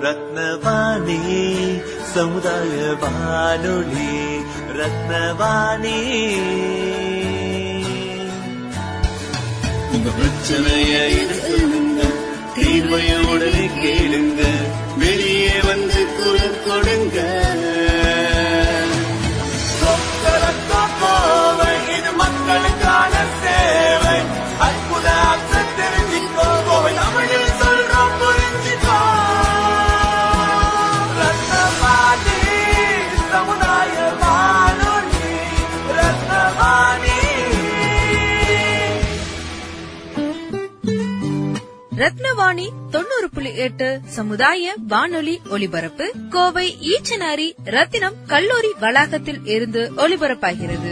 ரத்னவாணி சமுதாய வானொலி ரத்னவாணி உங்க பிரச்சனைய சொல்லுங்க தீர்வைய உடனே கேளுங்க வெளியே வந்து குரல் கொடுங்க சொக்கரத்தோ கோவை, இது மக்களுக்கான சேவை அற்புத அர்த்தம் தெரிஞ்சுக்கோ கோவை தமிழில் சொல்றோம் புரிஞ்சுக்கோ ரத்னவாணி சமுதாய வானொலி ரத்னவாணி ரத்னவாணி தொண்ணூறு புள்ளி எட்டு சமுதாய வானொலி ஒலிபரப்பு கோவை ஈச்சனாரி ரத்தினம் கல்லூரி வளாகத்தில் இருந்து ஒலிபரப்பாகிறது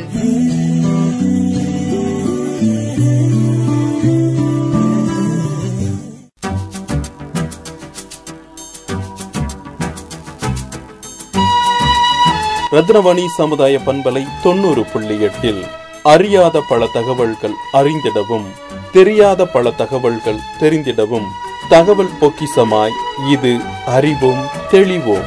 ரத்னவாணி சமுதாய பண்பலை தொண்ணூறு புள்ளி எட்டில் அறியாத பல தகவல்கள் அறிந்திடவும் தெரியாத பல தகவல்கள் தெரிந்திடவும் தகவல் பொக்கிசமாய் இது அறிவோம் தெளிவோம்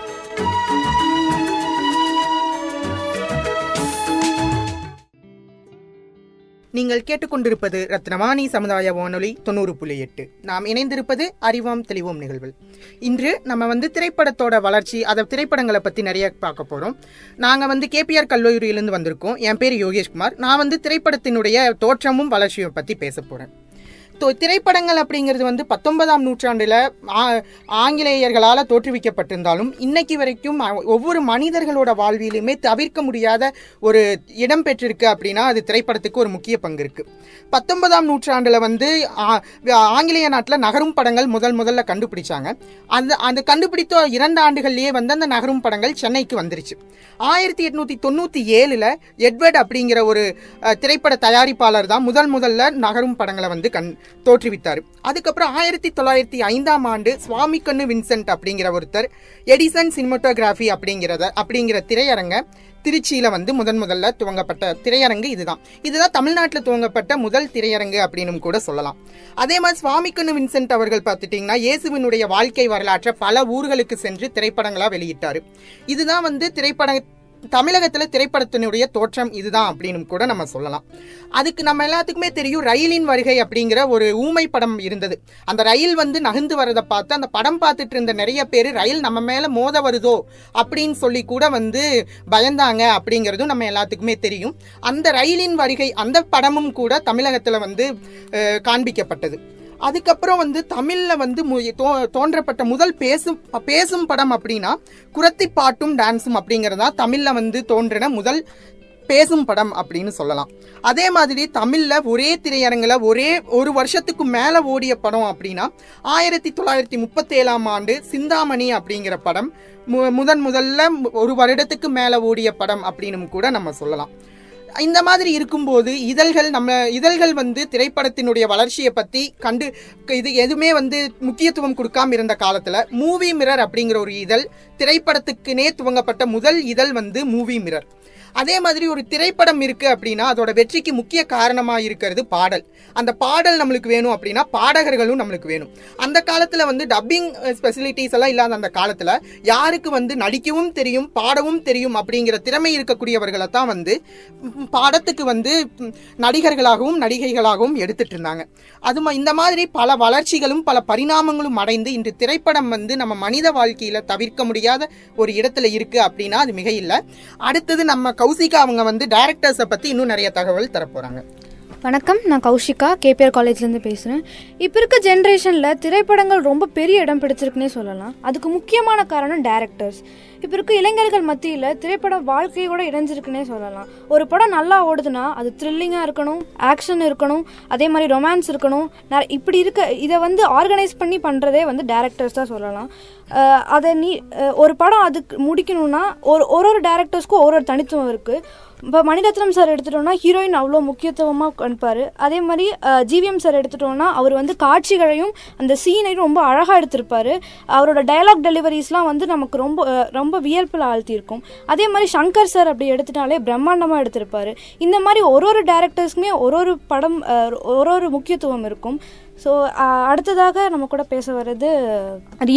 நீங்கள் கேட்டுக்கொண்டிருப்பது ரத்னவாணி சமுதாய வானொலி தொண்ணூறு புள்ளி எட்டு நாம் இணைந்திருப்பது அறிவோம் தெளிவோம் நிகழ்வில் இன்று நம்ம வந்து திரைப்படத்தோட வளர்ச்சி அதை திரைப்படங்களை பத்தி நிறைய பார்க்க போறோம் நாங்க வந்து கேபிஆர் கல்லூரியிலிருந்து வந்திருக்கோம் என் பேர் யோகேஷ்குமார் நான் வந்து திரைப்படத்தினுடைய தோற்றமும் வளர்ச்சியும் பத்தி பேச போறேன் தோ- திரைப்படங்கள் அப்படிங்கிறது வந்து பத்தொன்பதாம் நூற்றாண்டுல ஆ- ஆங்கிலேயர்களால தோற்றுவிக்கப்பட்டிருந்தாலும் இன்னைக்கு வரைக்கும் அ- ஒவ்வொரு மனிதர்களோட வாழ்விலுமே தவிர்க்க முடியாத ஒரு இடம் பெற்றிருக்கு அப்படின்னா அது திரைப்படத்துக்கு ஒரு முக்கிய பங்கு இருக்கு பத்தொன்பதாம் நூற்றாண்டுல வந்து ஆ- ஆங்கிலேய நாட்டுல நகரும் படங்கள் முதல் முதல்ல கண்டுபிடிச்சாங்க அந்த அந்த கண்டுபிடித்த இரண்டு ஆண்டுகள்லயே வந்து அந்த நகரும் படங்கள் சென்னைக்கு வந்துருச்சு ஆயிரத்தி எட்நூத்தி தொண்ணூத்தி ஏழுல எட்வர்ட் அப்படிங்கிற ஒரு அஹ், திரைப்பட தயாரிப்பாளர் தான் முதல் முதல்ல நகரும் படங்களை வந்து கண் தோற்றுவித்தார் அதுக்கப்புறம் ஆயிரத்தி தொள்ளாயிரத்தி ஐந்தாம் ஆண்டு சுவாமி கண்ணு வின்சென்ட் அப்படிங்கிற ஒருத்தர் எடிசன் சினிமோட்டோகிராஃபி அப்படிங்கிறத அப்படிங்கிற திரையரங்க திருச்சியில வந்து முதன் முதல்ல துவங்கப்பட்ட திரையரங்கு இதுதான் இதுதான் தமிழ்நாட்டில் துவங்கப்பட்ட முதல் திரையரங்கு அப்படின்னு கூட சொல்லலாம் அதே மாதிரி சுவாமிக்கண்ணு வின்சென்ட் அவர்கள் பார்த்துட்டீங்கன்னா இயேசுவினுடைய வாழ்க்கை வரலாற்றை பல ஊர்களுக்கு சென்று திரைப்படங்களா வெளியிட்டாரு இதுதான் வந்து திரைப்பட தமிழகத்துல திரைப்படத்தினுடைய தோற்றம் இதுதான் அப்படின்னு கூட நம்ம சொல்லலாம் அதுக்கு நம்ம எல்லாத்துக்குமே தெரியும் ரயிலின் வருகை அப்படிங்கிற ஒரு ஊமை படம் இருந்தது அந்த ரயில் வந்து நகர்ந்து வரதை பார்த்து அந்த படம் பார்த்துட்டு இருந்த நிறைய பேர் ரயில் நம்ம மேல மோத வருதோ அப்படின்னு சொல்லி கூட வந்து பயந்தாங்க அப்படிங்கிறதும் நம்ம எல்லாத்துக்குமே தெரியும் அந்த ரயிலின் வருகை அந்த படமும் கூட தமிழகத்துல வந்து அஹ், காண்பிக்கப்பட்டது அதுக்கப்புறம் வந்து தமிழ்ல வந்து மு- தோ- தோன்றப்பட்ட முதல் பேசும் பேசும் படம் அப்படின்னா குரத்தி பாட்டும் டான்ஸும் அப்படிங்கறதா தமிழ்ல வந்து தோன்றின முதல் பேசும் படம் அப்படின்னு சொல்லலாம் அதே மாதிரி தமிழ்ல ஒரே திரையரங்குல ஒரே ஒரு வருஷத்துக்கு மேல ஓடிய படம் அப்படின்னா ஆயிரத்தி தொள்ளாயிரத்தி முப்பத்தி ஏழாம் ஆண்டு சிந்தாமணி அப்படிங்கிற படம் மு- முதன் முதல்ல ஒரு வருடத்துக்கு மேல ஓடிய படம் அப்படின்னு கூட நம்ம சொல்லலாம் இந்த மாதிரி இருக்கும்போது இதழ்கள் நம்ம இதழ்கள் வந்து திரைப்படத்தினுடைய வளர்ச்சியை பத்தி கண்டு இது எதுவுமே வந்து முக்கியத்துவம் கொடுக்காம இருந்த காலத்துல மூவி மிரர் அப்படிங்கிற ஒரு இதழ் திரைப்படத்துக்குனே துவங்கப்பட்ட முதல் இதழ் வந்து மூவி மிரர் அதே மாதிரி ஒரு திரைப்படம் இருக்கு அப்படின்னா அதோட வெற்றிக்கு முக்கிய காரணமா இருக்கிறது பாடல் அந்த பாடல் நம்மளுக்கு வேணும் அப்படின்னா பாடகர்களும் நம்மளுக்கு வேணும் அந்த காலத்துல வந்து டப்பிங் ஃபெசிலிட்டிஸ் எல்லாம் இல்லாத அந்த காலத்துல யாருக்கு வந்து நடிக்கவும் தெரியும் பாடவும் தெரியும் அப்படிங்கிற திறமை இருக்கக்கூடியவர்களை தான் வந்து ம், படத்துக்கு வந்து ம், நடிகர்களாகவும் நடிகைகளாகவும் எடுத்துட்டு இருந்தாங்க அது ம- இந்த மாதிரி பல வளர்ச்சிகளும் பல பரிணாமங்களும் அடைந்து இன்று திரைப்படம் வந்து நம்ம மனித வாழ்க்கையில தவிர்க்க முடியாத ஒரு இடத்துல இருக்கு அப்படின்னா அது மிக இல்ல அடுத்தது நம்ம கௌசிகா அவங்க வந்து டைரக்டர்ஸை பத்தி இன்னும் நிறைய தகவல் தரப்போறாங்க வணக்கம் நான் கௌஷிகா கேபிஆர் காலேஜ்லேருந்து பேசுகிறேன் இப்போ இருக்க ஜென்ரேஷனில் திரைப்படங்கள் ரொம்ப பெரிய இடம் பிடிச்சிருக்குன்னே சொல்லலாம் அதுக்கு முக்கியமான காரணம் டேரக்டர்ஸ் இப்போ இருக்க இளைஞர்கள் மத்தியில் திரைப்படம் வாழ்க்கையோட இணைஞ்சிருக்குன்னே சொல்லலாம் ஒரு படம் நல்லா ஓடுதுன்னா அது த்ரில்லிங்காக இருக்கணும் ஆக்ஷன் இருக்கணும் அதே மாதிரி ரொமான்ஸ் இருக்கணும் நெ- இப்படி இருக்க இதை வந்து ஆர்கனைஸ் பண்ணி பண்ணுறதே வந்து டேரக்டர்ஸ் தான் சொல்லலாம் அஹ் அதை நீ அஹ் ஒரு படம் அதுக்கு முடிக்கணும்னா ஒரு ஒரு ஒரு டேரக்டர்ஸ்க்கும் ஒரு ஒரு தனித்துவம் இருக்குது இப்போ மணிரத்னம் சார் எடுத்துட்டோம்னா ஹீரோயின் அவ்வளோ முக்கியத்துவமாக காண்பார் அதே மாதிரி ஜிவிஎம் சார் எடுத்துட்டோம்னா அவர் வந்து காட்சிகளையும் அந்த சீனையும் ரொம்ப அழகாக எடுத்திருப்பாரு அவரோட டயலாக் டெலிவரிஸ்லாம் வந்து நமக்கு ரொம்ப அஹ், ரொம்ப வியல்பில் ஆழ்த்தியிருக்கும் அதே மாதிரி சங்கர் சார் அப்படி எடுத்துட்டாலே பிரம்மாண்டமாக எடுத்திருப்பாரு இந்த மாதிரி ஒரு ஒரு டேரக்டர்ஸ்க்குமே ஒரு ஒரு படம் அஹ், ஒரு ஒரு முக்கியத்துவம் இருக்கும் ஸோ அடுத்ததாக நம்ம கூட பேச வர்றது ரீனு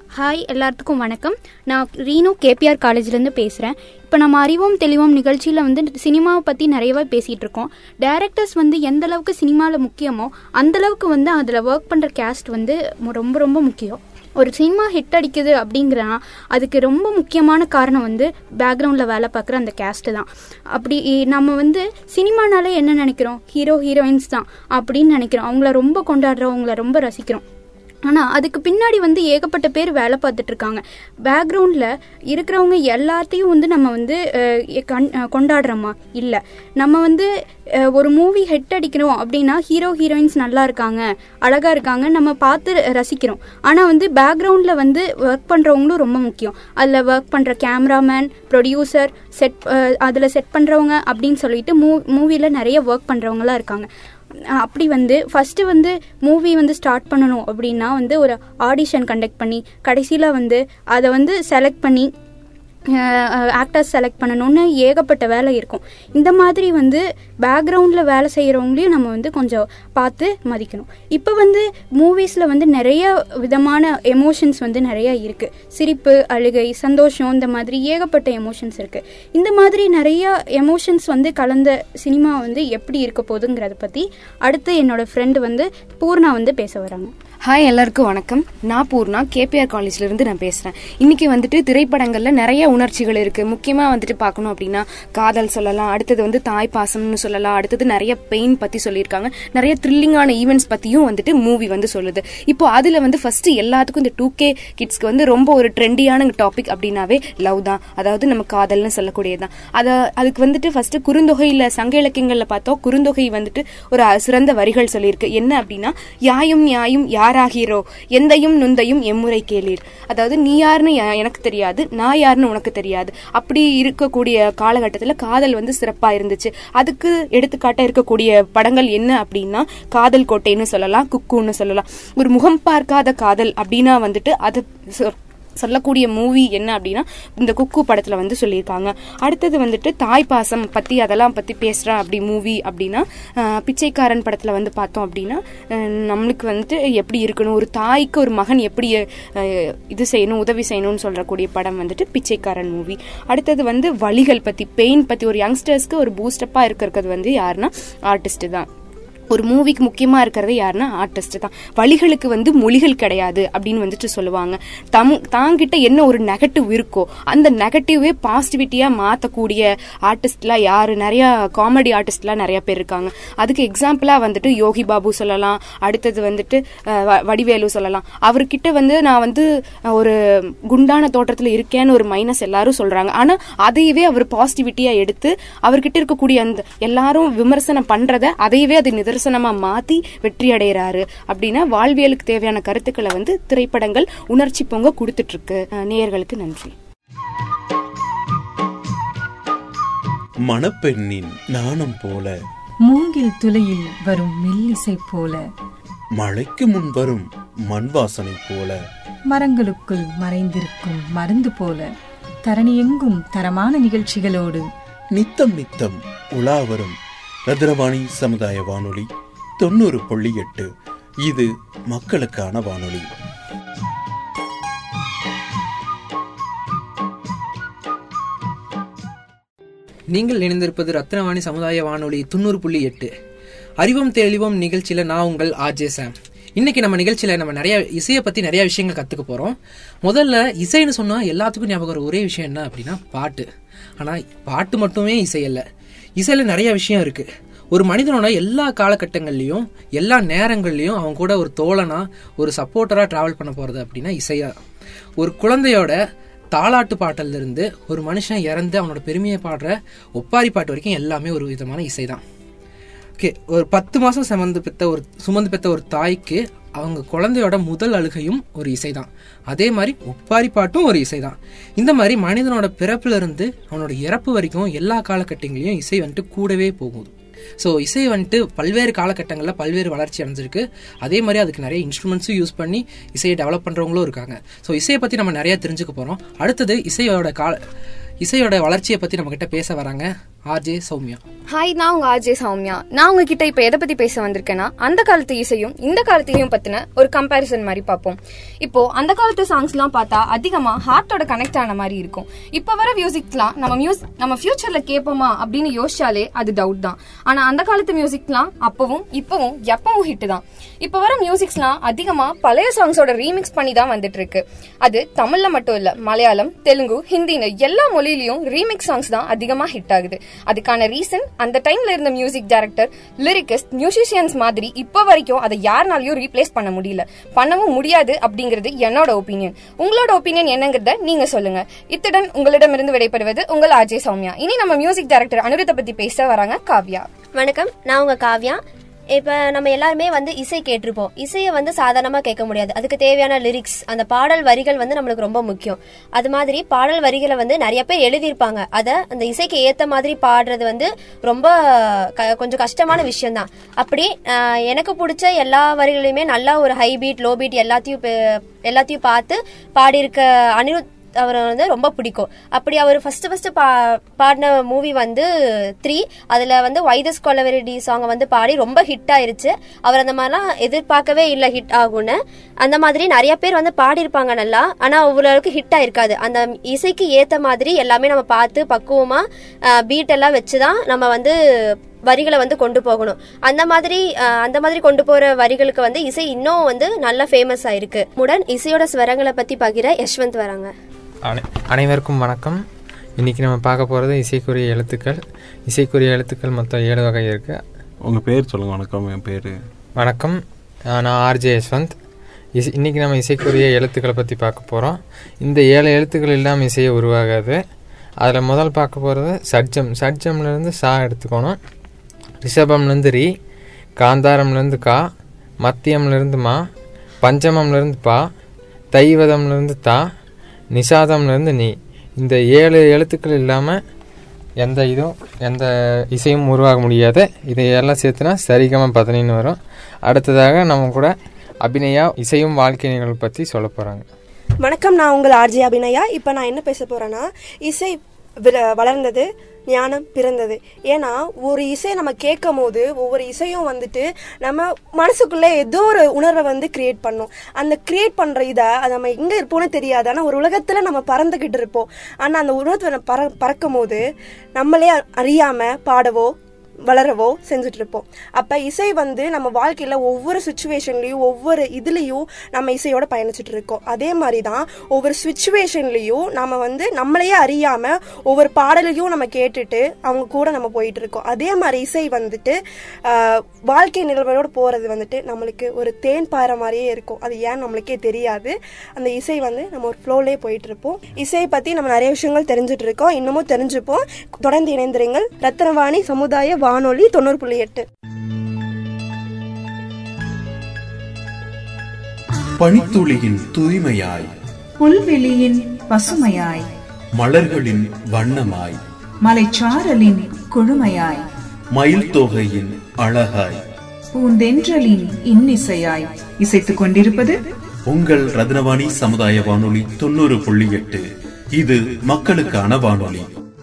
ஹாய் எல்லாத்துக்கும் வணக்கம் நான் ரீனு கேபிஆர் காலேஜ்லேருந்து பேசுகிறேன் இப்போ நம்ம அறிவோம் தெளிவோம் நிகழ்ச்சியில் வந்து சினிமாவை பற்றி நிறையவே பேசிகிட்டு இருக்கோம் டேரக்டர்ஸ் வந்து எந்த அளவுக்கு சினிமாவில் முக்கியமோ அந்த அளவுக்கு வந்து அதில் ஒர்க் பண்ணுற கேஸ்ட் வந்து மு- ரொம்ப ரொம்ப முக்கியம் ஒரு சினிமா ஹிட் அடிக்குது அப்படிங்கிறனா அதுக்கு ரொம்ப முக்கியமான காரணம் வந்து பேக்ரவுண்டில் வேலை பார்க்குற அந்த கேஸ்ட்டு தான் அப்படி நம்ம வந்து சினிமானாலே என்ன நினைக்கிறோம் ஹீரோ ஹீரோயின்ஸ் தான் அப்படின்னு நினைக்கிறோம் அவங்கள ரொம்ப கொண்டாடுறோம் அவங்கள ரொம்ப ரசிக்கிறோம் ஆனால் அதுக்கு பின்னாடி வந்து ஏகப்பட்ட பேர் வேலை பார்த்துட்டு இருக்காங்க பேக்ரவுண்டில் இருக்கிறவங்க எல்லாத்தையும் வந்து நம்ம வந்து அஹ், கண் அஹ், கொண்டாடுறோமா இல்லை நம்ம வந்து அஹ், ஒரு மூவி ஹெட் அடிக்கிறோம் அப்படின்னா ஹீரோ ஹீரோயின்ஸ் நல்லா இருக்காங்க அழகாக இருக்காங்க நம்ம பார்த்து ரசிக்கிறோம் ஆனால் வந்து பேக்ரவுண்டில் வந்து ஒர்க் பண்ணுறவங்களும் ரொம்ப முக்கியம் அதில் ஒர்க் பண்ணுற கேமராமேன் ப்ரொடியூசர் செட் அதில் செட் பண்ணுறவங்க அப்படின்னு சொல்லிட்டு மூ மூவியில் நிறைய ஒர்க் பண்ணுறவங்களாம் இருக்காங்க அஹ் அப்படி வந்து ஃபஸ்ட்டு வந்து மூவி வந்து ஸ்டார்ட் பண்ணணும் அப்படின்னா வந்து ஒரு ஆடிஷன் கண்டக்ட் பண்ணி கடைசியில் வந்து அதை வந்து செலக்ட் பண்ணி ஆக்டர்ஸ் செலக்ட் பண்ணணும்னு ஏகப்பட்ட வேலை இருக்கும் இந்த மாதிரி வந்து பேக்ரவுண்டில் வேலை செய்கிறவங்களையும் நம்ம வந்து கொஞ்சம் பார்த்து மதிக்கணும் இப்போ வந்து மூவிஸில் வந்து நிறைய விதமான எமோஷன்ஸ் வந்து நிறைய இருக்குது சிரிப்பு அழுகை சந்தோஷம் இந்த மாதிரி ஏகப்பட்ட எமோஷன்ஸ் இருக்குது இந்த மாதிரி நிறைய எமோஷன்ஸ் வந்து கலந்த சினிமா வந்து எப்படி இருக்க போகுதுங்கிறத பற்றி அடுத்து என்னோட ஃப்ரெண்டு வந்து பூர்ணா வந்து பேச வராங்க ஹாய் எல்லாருக்கும் வணக்கம் நான் பூர்ணா கேபிஆர் காலேஜ்ல இருந்து நான் பேசுறேன் இன்னைக்கு வந்துட்டு திரைப்படங்கள்ல நிறைய உணர்ச்சிகள் இருக்கு முக்கியமா வந்துட்டு பார்க்கணும் அப்படின்னா காதல் சொல்லலாம் அடுத்தது வந்து தாய் பாசம்னு சொல்லலாம் அடுத்தது நிறைய பெயின் பத்தி சொல்லியிருக்காங்க நிறைய த்ரில்லிங்கான ஈவெண்ட்ஸ் பத்தியும் வந்துட்டு மூவி வந்து சொல்லுது இப்போ அதுல வந்து ஃபர்ஸ்ட் எல்லாத்துக்கும் இந்த டூ கே கிட்ஸ்க்கு வந்து ரொம்ப ஒரு ட்ரெண்டியான டாபிக் அப்படின்னாவே லவ் தான் அதாவது நம்ம காதல்னு சொல்லக்கூடியதுதான் அத அதுக்கு வந்துட்டு ஃபர்ஸ்ட் குறுந்தொகையில சங்க இலக்கியங்கள்ல பார்த்தோம் குறுந்தொகை வந்துட்டு ஒரு சிறந்த வரிகள் சொல்லியிருக்கு என்ன அப்படின்னா யாயும் நியாயும் யாராகிறோ எந்தையும் நுந்தையும் எம்முறை கேளீர் அதாவது நீ யாருன்னு எ- எனக்கு தெரியாது நான் யாருன்னு உனக்கு தெரியாது அப்படி இருக்கக்கூடிய காலகட்டத்தில் காதல் வந்து சிறப்பா இருந்துச்சு அதுக்கு எடுத்துக்காட்டா இருக்கக்கூடிய படங்கள் என்ன அப்படின்னா காதல் கோட்டைன்னு சொல்லலாம் குக்குன்னு சொல்லலாம் ஒரு முகம் பார்க்காத காதல் அப்படின்னா வந்துட்டு அது சொ- சொல்லக்கூடிய மூவி என்ன அப்படின்னா இந்த குக்கு படத்துல வந்து சொல்லியிருக்காங்க அடுத்தது வந்துட்டு தாய் பாசம் பத்தி அதெல்லாம் பத்தி பேசுறேன் அப்படி மூவி அப்படின்னா ஆஹ், பிச்சைக்காரன் படத்துல வந்து பார்த்தோம் அப்படின்னா ஆஹ், நம்மளுக்கு வந்துட்டு எப்படி இருக்கணும் ஒரு தாய்க்கு ஒரு மகன் எப்படி ஆஹ், இது செய்யணும் உதவி செய்யணும்னு சொல்றக்கூடிய படம் வந்துட்டு பிச்சைக்காரன் மூவி அடுத்தது வந்து வலிகள் பத்தி பெயின் பத்தி ஒரு யங்ஸ்டர்ஸ்க்கு ஒரு பூஸ்டப்பா இருக்கிறது வந்து யாருன்னா ஆர்டிஸ்ட் தான் ஒரு மூவிக்கு முக்கியமா இருக்கிறது யாருன்னா ஆர்டிஸ்ட் தான் வழிகளுக்கு வந்து மொழிகள் கிடையாது அப்படின்னு வந்துட்டு சொல்லுவாங்க தம் தாங்கிட்ட என்ன ஒரு நெகட்டிவ் இருக்கோ அந்த நெகட்டிவே பாசிட்டிவிட்டியா மாத்தக்கூடிய ஆர்டிஸ்ட்லாம் யாரு நிறைய காமெடி ஆர்டிஸ்ட்லாம் நிறைய பேர் இருக்காங்க அதுக்கு எக்ஸாம்பிளா வந்துட்டு யோகி பாபு சொல்லலாம் அடுத்தது வந்துட்டு அஹ், வ- வடிவேலு சொல்லலாம் அவர்கிட்ட வந்து நான் வந்து அஹ், ஒரு குண்டான தோற்றத்துல இருக்கேன்னு ஒரு மைனஸ் எல்லாரும் சொல்றாங்க ஆனா அதையவே அவர் பாசிட்டிவிட்டியா எடுத்து அவர்கிட்ட இருக்கக்கூடிய அந்த எல்லாரும் விமர்சனம் பண்றத அதையவே அது நிதர்சனமா மாத்தி வெற்றி அடைகிறாரு அப்படின்னா வாழ்வியலுக்கு தேவையான கருத்துக்களை வந்து திரைப்படங்கள் உணர்ச்சி பொங்க கொடுத்துட்டு இருக்கு அஹ், நேயர்களுக்கு நன்றி மணப்பெண்ணின் நாணம் போல மூங்கில் துளையில் வரும் மெல்லிசை போல மழைக்கு முன் வரும் மண் வாசனை போல மரங்களுக்குள் மறைந்திருக்கும் மருந்து போல தரணியெங்கும் தரமான நிகழ்ச்சிகளோடு நித்தம் நித்தம் உலா வரும் ரத்னவாணி சமுதாய வானொலி தொண்ணூறு புள்ளி எட்டு இது மக்களுக்கான வானொலி நீங்கள் இணைந்திருப்பது ரத்னவாணி சமுதாய வானொலி தொண்ணூறு புள்ளி எட்டு அறிவோம் தெளிவோம் நிகழ்ச்சியில நான் உங்கள் ஆர்ஜே சாம் இன்னைக்கு நம்ம நிகழ்ச்சியில நம்ம நிறைய இசையை பத்தி நிறைய விஷயங்கள் கத்துக்க போறோம் முதல்ல இசைன்னு சொன்னா எல்லாத்துக்கும் ஞாபகம் வர ஒரே விஷயம் என்ன அப்படின்னா பாட்டு ஆனா பாட்டு மட்டுமே இசை அல்ல இசையில நிறைய விஷயம் இருக்கு ஒரு மனிதனோட எல்லா காலகட்டங்கள்லயும் எல்லா நேரங்கள்லயும் அவன் கூட ஒரு தோழனா ஒரு சப்போர்ட்டரா டிராவல் பண்ண போறது அப்படின்னா இசையா ஒரு குழந்தையோட தாலாட்டு பாட்டல்ல இருந்து ஒரு மனுஷன் இறந்து அவனோட பெருமையை பாடுற ஒப்பாரி பாட்டு வரைக்கும் எல்லாமே ஒரு விதமான இசைதான் ஓகே ஒரு பத்து மாசம் சுமந்து பெத்த ஒரு சுமந்து பெத்த ஒரு தாய்க்கு அவங்க குழந்தையோட முதல் அழுகையும் ஒரு இசைதான் அதே மாதிரி ஒப்பாரி பாட்டும் ஒரு இசைதான் இந்த மாதிரி மனிதனோட பிறப்புல இருந்து அவனோட இறப்பு வரைக்கும் எல்லா காலகட்டங்களையும் இசை வந்துட்டு கூடவே போகுது ஸோ இசை வந்துட்டு பல்வேறு காலகட்டங்களில் பல்வேறு வளர்ச்சி அடைஞ்சிருக்கு அதே மாதிரி அதுக்கு நிறைய இன்ஸ்ட்ருமெண்ட்ஸும் யூஸ் பண்ணி இசையை டெவலப் பண்ணுறவங்களும் இருக்காங்க ஸோ இசையை பற்றி நம்ம நிறைய தெரிஞ்சுக்க போகிறோம் அடுத்தது இசையோட கால இசையோட வளர்ச்சியை பற்றி நம்ம கிட்ட பேச வராங்க ஆர்ஜே சௌமியா ஹாய் நான் உங்க ஆர்ஜே சௌமியா நான் உங்ககிட்ட இப்ப எதை பத்தி பேச வந்திருக்கேன்னா அந்த காலத்து இசையும் இந்த காலத்தையும் பத்தின ஒரு கம்பேரிசன் மாதிரி பார்ப்போம் இப்போ அந்த காலத்து சாங்ஸ்லாம் பார்த்தா அதிகமா ஹார்ட்டோட கனெக்ட் ஆன மாதிரி இருக்கும் இப்ப வர மியூசிக்லாம் நம்ம மியூஸ் நம்ம ஃபியூச்சர்ல கேட்போமா அப்படின்னு யோசிச்சாலே அது டவுட் தான் ஆனா அந்த காலத்து மியூசிக்லாம் அப்பவும் இப்பவும் எப்பவும் ஹிட் தான் இப்ப வர மியூசிக்ஸ்லாம் அதிகமா பழைய சாங்ஸோட ரீமிக்ஸ் பண்ணி தான் வந்துட்டு இருக்கு அது தமிழ்ல மட்டும் இல்ல மலையாளம் தெலுங்கு ஹிந்தின்னு எல்லா மொழியிலயும் ரீமிக்ஸ் சாங்ஸ் தான் அதிகமா ஹிட் ஆகுது அதுக்கான ரீசன் அந்த டைம்ல இருந்த மியூசிக் டைரக்டர் லிரிக்கிஸ்ட் மியூசிஷியன்ஸ் மாதிரி இப்ப வரைக்கும் அதை யாருனாலையும் ரீப்ளேஸ் பண்ண முடியல பண்ணவும் முடியாது அப்படிங்கிறது என்னோட ஒப்பீனியன் உங்களோட ஒப்பீனியன் என்னங்கிறத நீங்க சொல்லுங்க இத்துடன் உங்களிடமிருந்து விடைபெறுவது உங்கள் அஜய் சௌமியா இனி நம்ம மியூசிக் டைரக்டர் அனிருத்தை பத்தி பேச வராங்க காவ்யா வணக்கம் நான் உங்க காவ்யா இப்ப நம்ம எல்லாருமே வந்து இசை கேட்டிருப்போம் இசையை வந்து சாதாரணமா கேட்க முடியாது அதுக்கு தேவையான லிரிக்ஸ் அந்த பாடல் வரிகள் வந்து நம்மளுக்கு ரொம்ப முக்கியம் அது மாதிரி பாடல் வரிகளை வந்து நிறைய பேர் எழுதியிருப்பாங்க அதை அந்த இசைக்கு ஏத்த மாதிரி பாடுறது வந்து ரொம்ப க- கொஞ்சம் கஷ்டமான விஷயம் தான் அப்படி ஆஹ், எனக்கு பிடிச்ச எல்லா வரிகளையுமே நல்லா ஒரு ஹை பீட் லோ பீட் எல்லாத்தையும் பே- எல்லாத்தையும் பார்த்து பாடியிருக்க அனிருத் அவரை வந்து ரொம்ப பிடிக்கும் அப்படி அவர் ஃபர்ஸ்ட் ஃபர்ஸ்ட் பா பாடின மூவி வந்து த்ரீ அதுல வந்து வைதஸ் கொலவெரிடி சாங்கை வந்து பாடி ரொம்ப ஹிட் ஆயிருச்சு அவர் அந்த மாதிரிலாம் எதிர்பார்க்கவே இல்லை ஹிட் ஆகும்னு அந்த மாதிரி நிறைய பேர் வந்து பாடியிருப்பாங்க நல்லா ஆனா ஒவ்வொருவருக்கு ஹிட் ஆயிருக்காது அந்த இசைக்கு ஏத்த மாதிரி எல்லாமே நம்ம பார்த்து பக்குவமா பீட் எல்லாம் வச்சுதான் நம்ம வந்து வரிகளை வந்து கொண்டு போகணும் அந்த மாதிரி அஹ், அந்த மாதிரி கொண்டு போற வரிகளுக்கு வந்து இசை இன்னும் வந்து நல்லா ஃபேமஸ் ஆயிருக்கு உடன் இசையோட ஸ்வரங்களை பத்தி பகிர யஷ்வந்த் வராங்க அனை- அனைவருக்கும் வணக்கம் இன்றைக்கி நம்ம பார்க்க போகிறது இசைக்குரிய எழுத்துக்கள் இசைக்குரிய எழுத்துக்கள் மொத்தம் ஏழு வகை இருக்குது உங்கள் பேர் சொல்லுங்கள் வணக்கம் என் பேர் வணக்கம் அஹ் நான் ஆர்ஜே யஷ்வந்த் இசை இன்றைக்கி நம்ம இசைக்குரிய எழுத்துக்களை பற்றி பார்க்க போகிறோம் இந்த ஏழு எழுத்துக்கள் இல்லாமல் இசையை உருவாகாது அதில் முதல் பார்க்க போகிறது சட்ஜம் சட்ஜம்லேருந்து சா எடுத்துக்கணும் ரிஷபம்லேருந்து ரி காந்தாரம்லேருந்து கா மத்தியம்லேருந்து மா பஞ்சமம்லேருந்து பா தைவதம்லேருந்து தா நிஷாதம்லேருந்து நீ இந்த ஏழு எழுத்துக்கள் இல்லாமல் எந்த இதுவும் எந்த இசையும் உருவாக முடியாது இதையெல்லாம் சேர்த்துனா சரிகம பதனின்னு வரும் அடுத்ததாக நம்ம கூட அபிநயா இசையும் வாழ்க்கை நிகழ்வு பற்றி சொல்ல போகிறாங்க வணக்கம் நான் உங்கள் ஆர்ஜி அபிநயா இப்போ நான் என்ன பேச போறேன்னா இசை வில- வளர்ந்தது ஞானம் பிறந்தது ஏன்னா ஒரு இசை நம்ம கேட்கும் போது ஒவ்வொரு இசையும் வந்துட்டு நம்ம மனசுக்குள்ளே ஏதோ ஒரு உணர்வை வந்து கிரியேட் பண்ணும் அந்த கிரியேட் பண்ணுற இதை அது நம்ம எங்கே இருப்போம்னு தெரியாது ஆனால் ஒரு உலகத்தில் நம்ம பறந்துக்கிட்டு இருப்போம் ஆனால் அந்த உணர்வை நம்ம பற பறக்கும் போது நம்மளே அறியாமல் பாடவோ வளரவோ செஞ்சுட்டு இருப்போம் அப்போ இசை வந்து நம்ம வாழ்க்கையில் ஒவ்வொரு சுச்சுவேஷன்லேயும் ஒவ்வொரு இதுலேயும் நம்ம இசையோட பயணிச்சுட்டு இருக்கோம் அதே மாதிரி தான் ஒவ்வொரு சுச்சுவேஷன்லேயும் நம்ம வந்து நம்மளையே அறியாமல் ஒவ்வொரு பாடலையும் நம்ம கேட்டுட்டு அவங்க கூட நம்ம போயிட்டு இருக்கோம் அதே மாதிரி இசை வந்துட்டு ஆஹ், வாழ்க்கை நிகழ்வோடு போகிறது வந்துட்டு நம்மளுக்கு ஒரு தேன் பாறை மாதிரியே இருக்கும் அது ஏன் நம்மளுக்கே தெரியாது அந்த இசை வந்து நம்ம ஒரு ஃப்ளோலே போயிட்டு இருப்போம் இசையை பற்றி நம்ம நிறைய விஷயங்கள் தெரிஞ்சுட்டு இருக்கோம் இன்னமும் தெரிஞ்சுப்போம் தொடர்ந்து இணைந்திருங்கள் ரத்னவாணி சமுதாய வானொலி தொண்ணூறு புள்ளி எட்டு பனித்துளியின் தூய்மையாய் புல்வெளியின் பசுமையாய் மலர்களின் வண்ணமாய் மலைச்சாரலின் கொழுமையாய் மயில் தொகையின் அழகாய் பூந்தென்றலின் இன்னிசையாய் இசைத்துக் கொண்டிருப்பது உங்கள் ரத்னவாணி சமுதாய வானொலி தொண்ணூறு புள்ளி எட்டு இது மக்களுக்கான வானொலி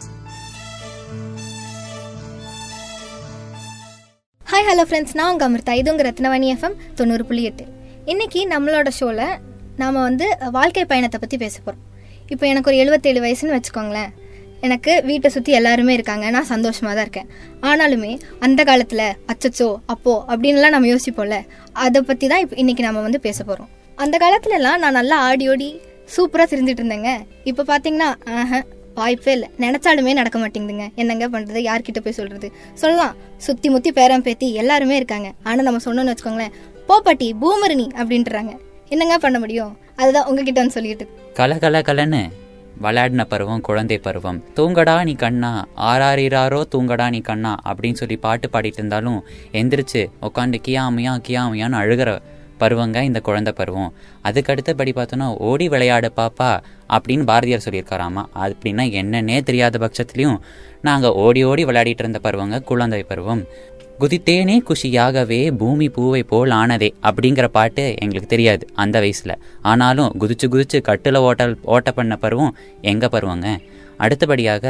ஹாய் ஹலோ ஃப்ரெண்ட்ஸ் நான் உங்கள் அமிர்தா இது உங்கள் ரத்னவாணி எஃப்எம் தொண்ணூறு புள்ளி எட்டு இன்றைக்கி நம்மளோட ஷோவில் நாம் வந்து வாழ்க்கை பயணத்தை பற்றி பேச போகிறோம் இப்போ எனக்கு ஒரு எழுபத்தேழு வயசுன்னு வச்சுக்கோங்களேன் எனக்கு வீட்டை சுற்றி எல்லாருமே இருக்காங்க நான் சந்தோஷமாக தான் இருக்கேன் ஆனாலுமே அந்த காலத்தில் அச்சச்சோ அப்போ அப்படின்லாம் நம்ம யோசிப்போம்ல அதை பற்றி தான் இப்போ இன்றைக்கி நம்ம வந்து பேச போகிறோம் அந்த காலத்துலலாம் நான் நல்லா ஆடி ஓடி சூப்பராக தெரிஞ்சிட்டு இருந்தேங்க இப்போ பார்த்தீங்கன்னா ஆஹ வாய்ப்பே இல்லை நினச்சாலுமே நடக்க மாட்டேங்குதுங்க என்னங்க பண்ணுறது யார்கிட்ட போய் சொல்கிறது சொல்லலாம் சுற்றி முற்றி பேரம் பேத்தி எல்லாருமே இருக்காங்க ஆனால் நம்ம சொன்னோன்னு வச்சுக்கோங்களேன் போ பாட்டி பூமரணி அப்படின்றாங்க என்னங்க பண்ண முடியும் அதுதான் உங்ககிட்ட வந்து சொல்லிட்டு கல கல கலன்னு விளையாடின பருவம் குழந்தை பருவம் தூங்கடா நீ கண்ணா ஆறாரிராரோ தூங்கடா நீ கண்ணா அப்படின்னு சொல்லி பாட்டு பாடிட்டு இருந்தாலும் எந்திரிச்சு உட்காந்து கியாமையா கியாமையான்னு அழுகிற பருவங்க இந்த குழந்தை பருவம் அதுக்கு அடுத்தபடி பார்த்தோன்னா ஓடி விளையாடு பாப்பா அப்படின்னு பாரதியார் சொல்லியிருக்காராமா அது அப்படின்னா என்னன்னே தெரியாத பட்சத்துலையும் நாங்கள் ஓடி ஓடி விளையாடிட்டு இருந்த பருவங்க குழந்தை பருவம் குதித்தேனே குஷியாகவே பூமி பூவை போல் ஆனதே அப்படிங்கிற பாட்டு எங்களுக்கு தெரியாது அந்த வயசில் ஆனாலும் குதிச்சு குதிச்சு கட்டில் ஓட்டல் ஓட்ட பண்ண பருவம் எங்கள் பருவங்க அடுத்தபடியாக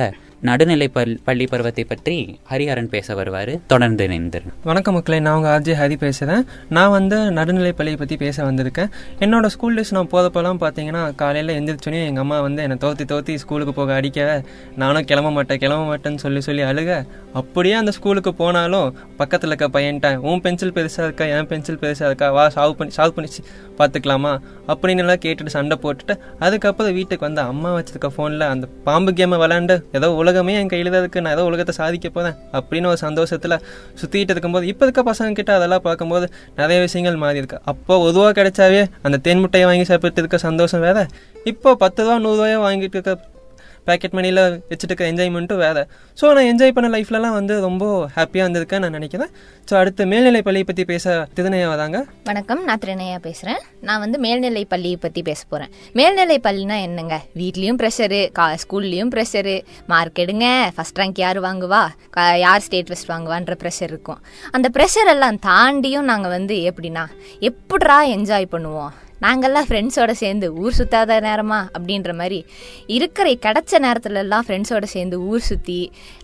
நடுநிலை பல் பள்ளி பருவத்தை பற்றி ஹரிஹரன் பேச வருவார் தொடர்ந்து இணைந்திரு வணக்கம் மக்களே நான் உங்கள் ஆர்ஜே ஹரி பேசுகிறேன் நான் வந்து நடுநிலை பள்ளியை பற்றி பேச வந்திருக்கேன் என்னோட ஸ்கூல் டேஸ் நான் போதப்பெல்லாம் பார்த்தீங்கன்னா காலையில் எந்திரிச்சோன்னே எங்கள் அம்மா வந்து என்னை தோத்தி தோத்தி ஸ்கூலுக்கு போக அடிக்க நானும் கிளம்ப மாட்டேன் கிளம்ப மாட்டேன்னு சொல்லி சொல்லி அழுக அப்படியே அந்த ஸ்கூலுக்கு போனாலும் பக்கத்தில் இருக்க பையன்ட்ட உன் பென்சில் பெருசாக இருக்கா என் பென்சில் பெருசாக இருக்கா வா சால்வ் பண்ணி சால்வ் பண்ணி சி- பார்த்துக்கலாமா அப்படின்னு எல்லாம் கேட்டுட்டு சண்டை போட்டுட்டு அதுக்கப்புறம் வீட்டுக்கு வந்து அம்மா வச்சிருக்க ஃபோனில் அந்த பாம்பு கேமை விளாண்டு ஏதோ உலகமே என் கையில் தான் இருக்குது நான் ஏதோ உலகத்தை சாதிக்க போகிறேன் அப்படின்னு ஒரு சந்தோஷத்தில் சுற்றிட்டு இருக்கும்போது இப்போ இருக்க பசங்க கிட்ட அதெல்லாம் பார்க்கும்போது நிறைய விஷயங்கள் மாறி இருக்கு அப்போ ஒரு ரூபா கிடைச்சாவே அந்த தேன் முட்டையை வாங்கி சாப்பிட்டு இருக்க சந்தோஷம் வேற இப்போ பத்து ரூபா நூறுரூவாயோ வாங்கிட்டு இருக்க பேக்கெட் மணியில் வச்சுட்டு இருக்க என்ஜாய்மெண்ட்டும் வேறு ஸோ நான் என்ஜாய் பண்ண லைஃப்லலாம் வந்து ரொம்ப ஹாப்பியாக இருந்திருக்கேன் நான் நினைக்கிறேன் ஸோ அடுத்து மேல்நிலை பள்ளியை பற்றி பேச திருநையா வராங்க வணக்கம் நான் திறனையா பேசுகிறேன் நான் வந்து மேல்நிலை பள்ளியை பற்றி பேச போகிறேன் மேல்நிலை பள்ளினா என்னங்க வீட்லேயும் ப்ரெஷரு கா ஸ்கூல்லேயும் ப்ரெஷரு மார்க் எடுங்க ஃபஸ்ட் ரேங்க் யார் வாங்குவா கா- யார் ஸ்டேட் ஃபஸ்ட் வாங்குவான்ற ப்ரெஷர் இருக்கும் அந்த ப்ரெஷர் எல்லாம் தாண்டியும் நாங்கள் வந்து எப்படின்னா எப்படிரா என்ஜாய் பண்ணுவோம் நாங்கள்லாம் ஃப்ரெண்ட்ஸோட சேர்ந்து ஊர் சுத்தாத நேரமா அப்படின்ற மாதிரி இருக்கிற கிடைச்ச நேரத்துல எல்லாம் ஃப்ரெண்ட்ஸோட சேர்ந்து ஊர் சுற்றி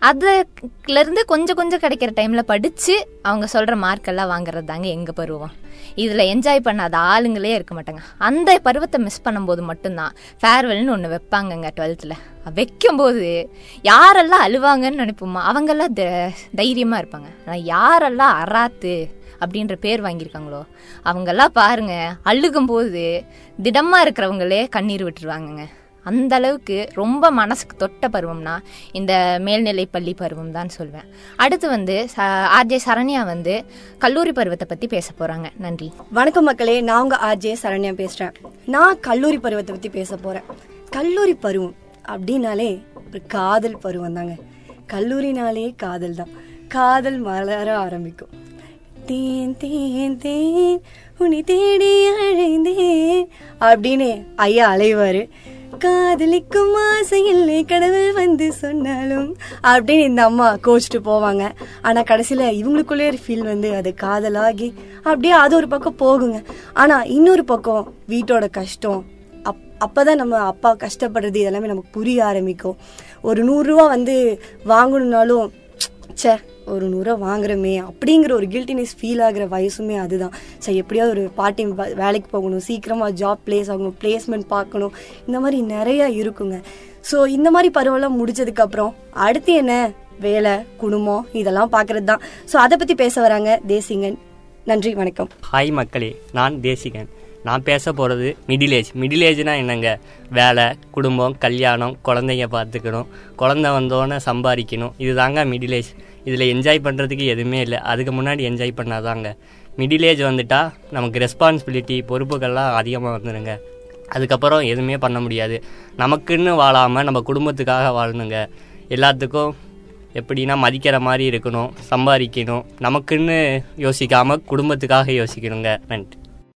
அதுலேருந்து கொஞ்சம் கொஞ்சம் கிடைக்கிற டைமில் படித்து அவங்க சொல்கிற மார்க்கெல்லாம் வாங்குறது தாங்க எங்கள் பருவம் இதில் என்ஜாய் பண்ணாத ஆளுங்களே இருக்க மாட்டாங்க அந்த பருவத்தை மிஸ் பண்ணும்போது மட்டும்தான் ஃபேர்வெல்னு ஒன்று வைப்பாங்கங்க டுவெல்த்தில் வைக்கும்போது யாரெல்லாம் அழுவாங்கன்னு நினைப்போமா அவங்கெல்லாம் த தைரியமாக இருப்பாங்க ஆனால் யாரெல்லாம் அராத்து அப்படின்ற பேர் வாங்கியிருக்காங்களோ அவங்கெல்லாம் பாருங்க அழுகும்போது திடமாக இருக்கிறவங்களே கண்ணீர் விட்டுருவாங்கங்க அந்த அளவுக்கு ரொம்ப மனசுக்கு தொட்ட பருவம்னா இந்த மேல்நிலை பள்ளி பருவம் தான் சொல்வேன் அடுத்து வந்து ஆர்ஜே சரண்யா வந்து கல்லூரி பருவத்தை பற்றி பேச போகிறாங்க நன்றி வணக்கம் மக்களே நான் உங்க ஆர்ஜே சரண்யா பேசுறேன் நான் கல்லூரி பருவத்தை பத்தி பேச போறேன் கல்லூரி பருவம் அப்படின்னாலே ஒரு காதல் பருவம் தாங்க கல்லூரினாலே காதல் தான் காதல் மலர ஆரம்பிக்கும் தேன் தேன் தேன் உன்னை தேடி அழைந்தேன் அப்படின்னு ஐயா அலைவாரு காதலிக்கும் ஆசை இல்லை கடவுள் வந்து சொன்னாலும் அப்படின்னு இந்த அம்மா கோச்சிட்டு போவாங்க ஆனா கடைசியில இவங்களுக்குள்ளே ஒரு ஃபீல் வந்து அது காதலாகி அப்படியே அது ஒரு பக்கம் போகுங்க ஆனா இன்னொரு பக்கம் வீட்டோட கஷ்டம் அப் அப்பதான் நம்ம அப்பா கஷ்டப்படுறது இதெல்லாமே நமக்கு புரிய ஆரம்பிக்கும் ஒரு நூறுரூவா வந்து வாங்கணும்னாலும் ச்சே ஒரு நூறுரூவா வாங்குறோமே அப்படிங்கிற ஒரு கில்ட்டினஸ் ஃபீல் ஆகுற வயசுமே அதுதான் சரி எப்படியாவது ஒரு பார்ட் டைம் வேலைக்கு போகணும் சீக்கிரமாக ஜாப் பிளேஸ் ஆகணும் பிளேஸ்மெண்ட் பார்க்கணும் இந்த மாதிரி நிறைய இருக்குங்க ஸோ இந்த மாதிரி பருவம்லாம் முடிச்சதுக்கப்புறம் அடுத்து என்ன வேலை குடும்பம் இதெல்லாம் பார்க்கறது தான் ஸோ அதை பற்றி பேச வராங்க தேசிங்கன் நன்றி வணக்கம் ஹாய் மக்களே நான் தேசிகன் நான் பேச போகிறது மிடில் ஏஜ் மிடில் ஏஜ்னா என்னங்க வேலை குடும்பம் கல்யாணம் குழந்தைங்க பார்த்துக்கணும் குழந்தை வந்தோடனே சம்பாதிக்கணும் இதுதாங்க மிடில் ஏஜ் இதில் என்ஜாய் பண்ணுறதுக்கு எதுவுமே இல்லை அதுக்கு முன்னாடி என்ஜாய் பண்ணாதாங்க மிடில் ஏஜ் வந்துட்டா நமக்கு ரெஸ்பான்சிபிலிட்டி பொறுப்புகள்லாம் அதிகமாக வந்துடுங்க அதுக்கப்புறம் எதுவுமே பண்ண முடியாது நமக்குன்னு வாழாமல் நம்ம குடும்பத்துக்காக வாழணுங்க எல்லாத்துக்கும் எப்படின்னா மதிக்கிற மாதிரி இருக்கணும் சம்பாதிக்கணும் நமக்குன்னு யோசிக்காமல் குடும்பத்துக்காக யோசிக்கணுங்க நன்றி